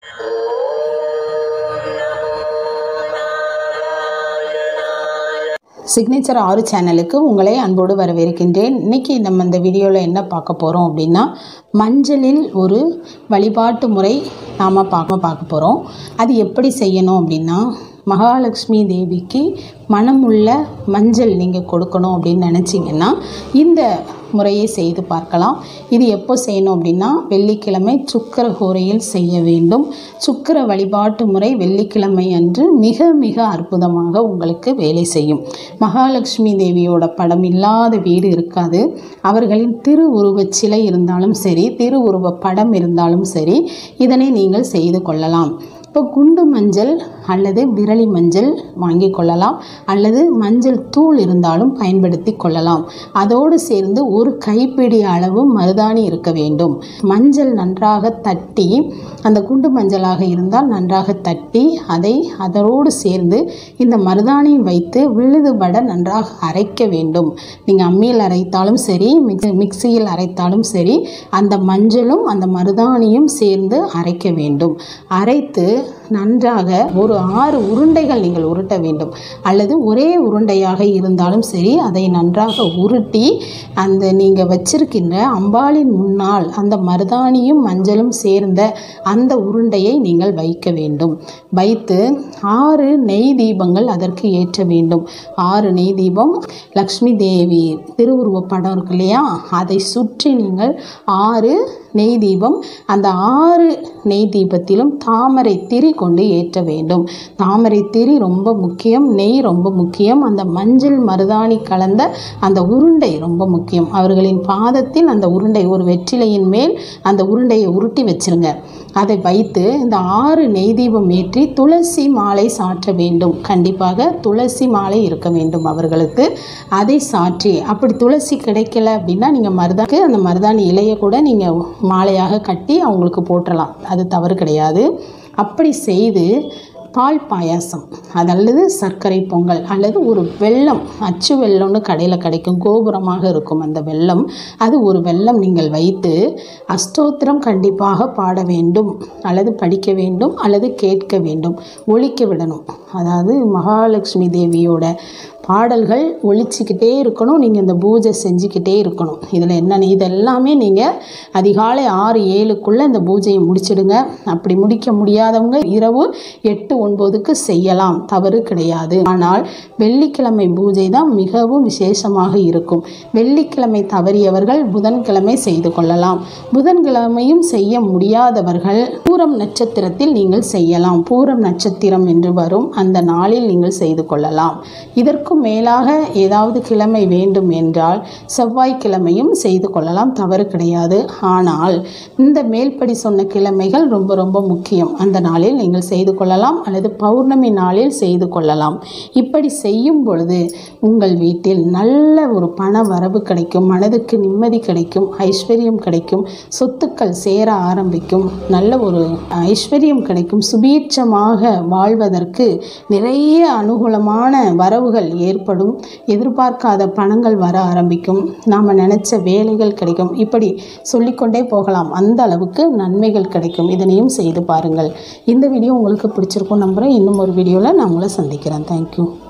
signature ஆறு சேனலுக்கு உங்களை அன்போடு வரவேற்கின்றேன் இன்னைக்கு நம்ம இந்த வீடியோவில் என்ன பார்க்க போகிறோம் அப்படின்னா மஞ்சளில் ஒரு வழிபாட்டு முறை நாம் பார்க்க பார்க்க போகிறோம் அது எப்படி செய்யணும் அப்படின்னா மகாலட்சுமி தேவிக்கு மனமுள்ள மஞ்சள் நீங்கள் கொடுக்கணும் அப்படின்னு நினச்சிங்கன்னா இந்த முறையை செய்து பார்க்கலாம் இது எப்போ செய்யணும் அப்படின்னா வெள்ளிக்கிழமை சுக்கர ஹோரையில் செய்ய வேண்டும் சுக்கர வழிபாட்டு முறை வெள்ளிக்கிழமை அன்று மிக மிக அற்புதமாக உங்களுக்கு வேலை செய்யும் மகாலட்சுமி தேவியோட படம் இல்லாத வீடு இருக்காது அவர்களின் திருவுருவச் சிலை இருந்தாலும் சரி திருவுருவ படம் இருந்தாலும் சரி இதனை நீங்கள் செய்து கொள்ளலாம் இப்போ குண்டு மஞ்சள் அல்லது விரலி மஞ்சள் வாங்கி கொள்ளலாம் அல்லது மஞ்சள் தூள் இருந்தாலும் பயன்படுத்தி கொள்ளலாம் அதோடு சேர்ந்து ஒரு கைப்பிடி அளவு மருதாணி இருக்க வேண்டும் மஞ்சள் நன்றாக தட்டி அந்த குண்டு மஞ்சளாக இருந்தால் நன்றாக தட்டி அதை அதோடு சேர்ந்து இந்த மருதாணியும் வைத்து விழுதுபட நன்றாக அரைக்க வேண்டும் நீங்கள் அம்மியில் அரைத்தாலும் சரி மிக்சி மிக்சியில் அரைத்தாலும் சரி அந்த மஞ்சளும் அந்த மருதாணியும் சேர்ந்து அரைக்க வேண்டும் அரைத்து நன்றாக ஒரு ஆறு உருண்டைகள் நீங்கள் உருட்ட வேண்டும் அல்லது ஒரே உருண்டையாக இருந்தாலும் சரி அதை நன்றாக உருட்டி அந்த நீங்கள் வச்சிருக்கின்ற அம்பாளின் முன்னால் அந்த மருதாணியும் மஞ்சளும் சேர்ந்த அந்த உருண்டையை நீங்கள் வைக்க வேண்டும் வைத்து ஆறு நெய் தீபங்கள் அதற்கு ஏற்ற வேண்டும் ஆறு நெய் தீபம் லக்ஷ்மி தேவி திருவுருவ படம் இருக்கு இல்லையா அதை சுற்றி நீங்கள் ஆறு நெய் தீபம் அந்த ஆறு நெய் தீபத்திலும் தாமரை திரி கொண்டு ஏற்ற வேண்டும் தாமரை திரி ரொம்ப முக்கியம் நெய் ரொம்ப முக்கியம் அந்த மஞ்சள் மருதாணி கலந்த அந்த உருண்டை ரொம்ப முக்கியம் அவர்களின் பாதத்தில் அந்த உருண்டை ஒரு வெற்றிலையின் மேல் அந்த உருண்டையை உருட்டி வச்சிருங்க அதை வைத்து இந்த ஆறு நெய் தீபம் ஏற்றி துளசி மாலை சாற்ற வேண்டும் கண்டிப்பாக துளசி மாலை இருக்க வேண்டும் அவர்களுக்கு அதை சாற்றி அப்படி துளசி கிடைக்கல அப்படின்னா நீங்கள் மருதாக்கு அந்த மருதாணி இலையை கூட நீங்கள் மாலையாக கட்டி அவங்களுக்கு போட்டுடலாம் அது தவறு கிடையாது அப்படி செய்து பால் பாயாசம் அது அல்லது சர்க்கரை பொங்கல் அல்லது ஒரு வெல்லம் அச்சு வெல்லம்னு கடையில் கிடைக்கும் கோபுரமாக இருக்கும் அந்த வெல்லம் அது ஒரு வெல்லம் நீங்கள் வைத்து அஷ்டோத்திரம் கண்டிப்பாக பாட வேண்டும் அல்லது படிக்க வேண்டும் அல்லது கேட்க வேண்டும் ஒழிக்க விடணும் அதாவது மகாலட்சுமி தேவியோட பாடல்கள் ஒழிச்சிக்கிட்டே இருக்கணும் நீங்கள் இந்த பூஜை செஞ்சுக்கிட்டே இருக்கணும் இதில் என்னென்ன இதெல்லாமே நீங்கள் அதிகாலை ஆறு ஏழுக்குள்ளே இந்த பூஜையை முடிச்சிடுங்க அப்படி முடிக்க முடியாதவங்க இரவு எட்டு ஒன்பதுக்கு செய்யலாம் தவறு கிடையாது ஆனால் வெள்ளிக்கிழமை பூஜை தான் மிகவும் விசேஷமாக இருக்கும் வெள்ளிக்கிழமை தவறியவர்கள் புதன்கிழமை செய்து கொள்ளலாம் புதன்கிழமையும் செய்ய முடியாதவர்கள் பூரம் நட்சத்திரத்தில் நீங்கள் செய்யலாம் பூரம் நட்சத்திரம் என்று வரும் அந்த நாளில் நீங்கள் செய்து கொள்ளலாம் இதற்கு அதற்கும் மேலாக ஏதாவது கிழமை வேண்டும் என்றால் செவ்வாய்க்கிழமையும் செய்து கொள்ளலாம் தவறு கிடையாது ஆனால் இந்த மேல்படி சொன்ன கிழமைகள் ரொம்ப ரொம்ப முக்கியம் அந்த நாளில் நீங்கள் செய்து கொள்ளலாம் அல்லது பௌர்ணமி நாளில் செய்து கொள்ளலாம் இப்படி செய்யும் பொழுது உங்கள் வீட்டில் நல்ல ஒரு பண வரவு கிடைக்கும் மனதுக்கு நிம்மதி கிடைக்கும் ஐஸ்வர்யம் கிடைக்கும் சொத்துக்கள் சேர ஆரம்பிக்கும் நல்ல ஒரு ஐஸ்வர்யம் கிடைக்கும் சுபீட்சமாக வாழ்வதற்கு நிறைய அனுகூலமான வரவுகள் ஏற்படும் எதிர்பார்க்காத பணங்கள் வர ஆரம்பிக்கும் நாம் நினச்ச வேலைகள் கிடைக்கும் இப்படி சொல்லிக்கொண்டே போகலாம் அந்த அளவுக்கு நன்மைகள் கிடைக்கும் இதனையும் செய்து பாருங்கள் இந்த வீடியோ உங்களுக்கு பிடிச்சிருக்கும் நம்புகிறேன் இன்னும் ஒரு வீடியோவில் நான் உங்களை சந்திக்கிறேன் தேங்க்யூ